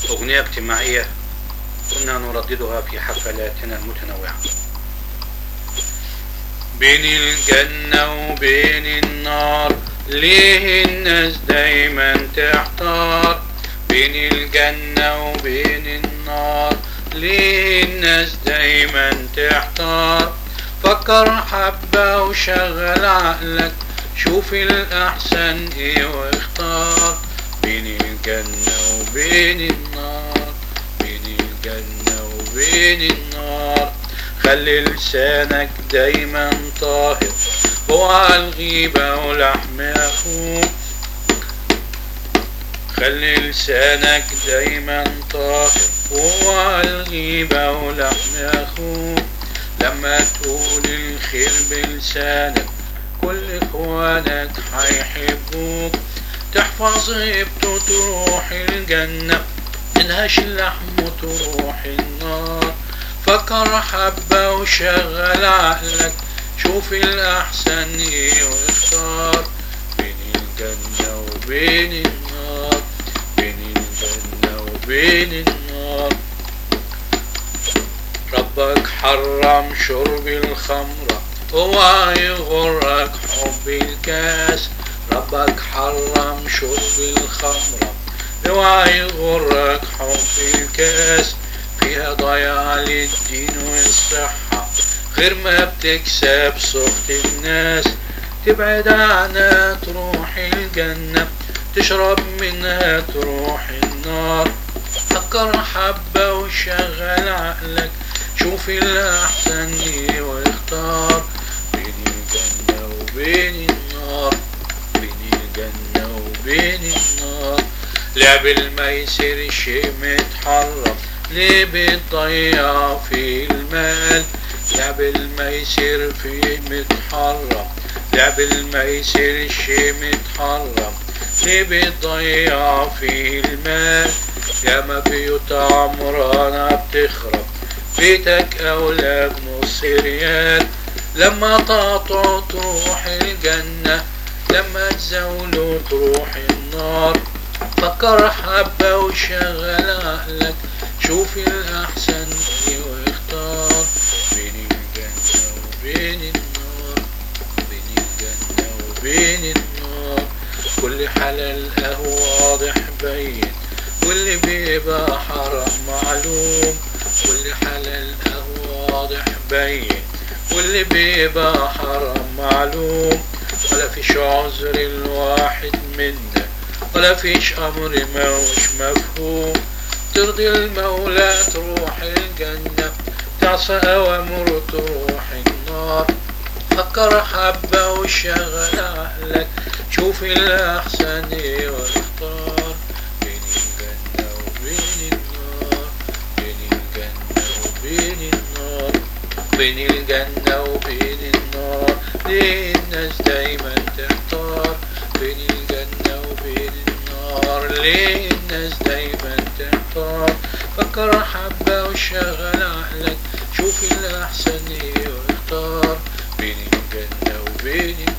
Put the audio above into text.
أغنية اجتماعية كنا نرددها في حفلاتنا المتنوعة بين الجنة وبين النار ليه الناس دايما تحتار بين الجنة وبين النار ليه الناس دايما تحتار فكر حبة وشغل عقلك شوف الأحسن ايه واختار بين الجنة وبين النار بين الجنة وبين النار خلي لسانك دايما طاهر اوعى الغيبة ولحم أخوك خلي لسانك دايما طاهر اوعى الغيبة ولحم أخوك لما تقول الخير بلسانك كل اخوانك هيحبوك تحفظ غيبته تروح الجنة تنهش اللحم وتروح النار فكر حبة وشغل عقلك شوف الأحسن ايه واختار بين الجنة وبين النار بين الجنة وبين النار ربك حرم شرب الخمرة اوعى يغرك حب الكاس ربك حرم شرب الخمرة اوعى يغرك حب الكاس فيها ضياع للدين والصحة غير ما بتكسب سخط الناس تبعد عنها تروح الجنة تشرب منها تروح النار فكر حبة وشغل عقلك شوف الأحسن ايه واختار بين الجنة وبين النار بين الجنة وبين النار لعب الميسر شيء متحرم ليه بتضيع في المال لعب الميسر في متحرم لعب الميسر شيء متحرم ليه بتضيع في المال ياما بيوت عمرانة بتخرب بيتك أولى بنص ريال لما تقطع تروح الجنة لما تزولوا تروح النار فكر حبة وشغل عقلك شوف الأحسن ايه واختار بين الجنة وبين النار بين الجنة وبين النار كل حلال أهو واضح باين واللي بيبقى حرام معلوم كل حلال أهو واضح باين واللي بيبقى حرام معلوم ولا فيش عذر الواحد منا ولا فيش أمر موش مفهوم ترضي المولى تروح الجنة تعصى أوامر تروح النار فكر حبة وشغل عقلك شوف الأحسن ايه واختار بين الجنة وبين النار بين الجنة وبين النار بين الجنة وبين النار ليه الناس دايما تحتار بين الجنة وبين النار ليه الناس دايما تحتار فكر حبة وشغل عقلك شوف الأحسن ايه واختار بين الجنة وبين النار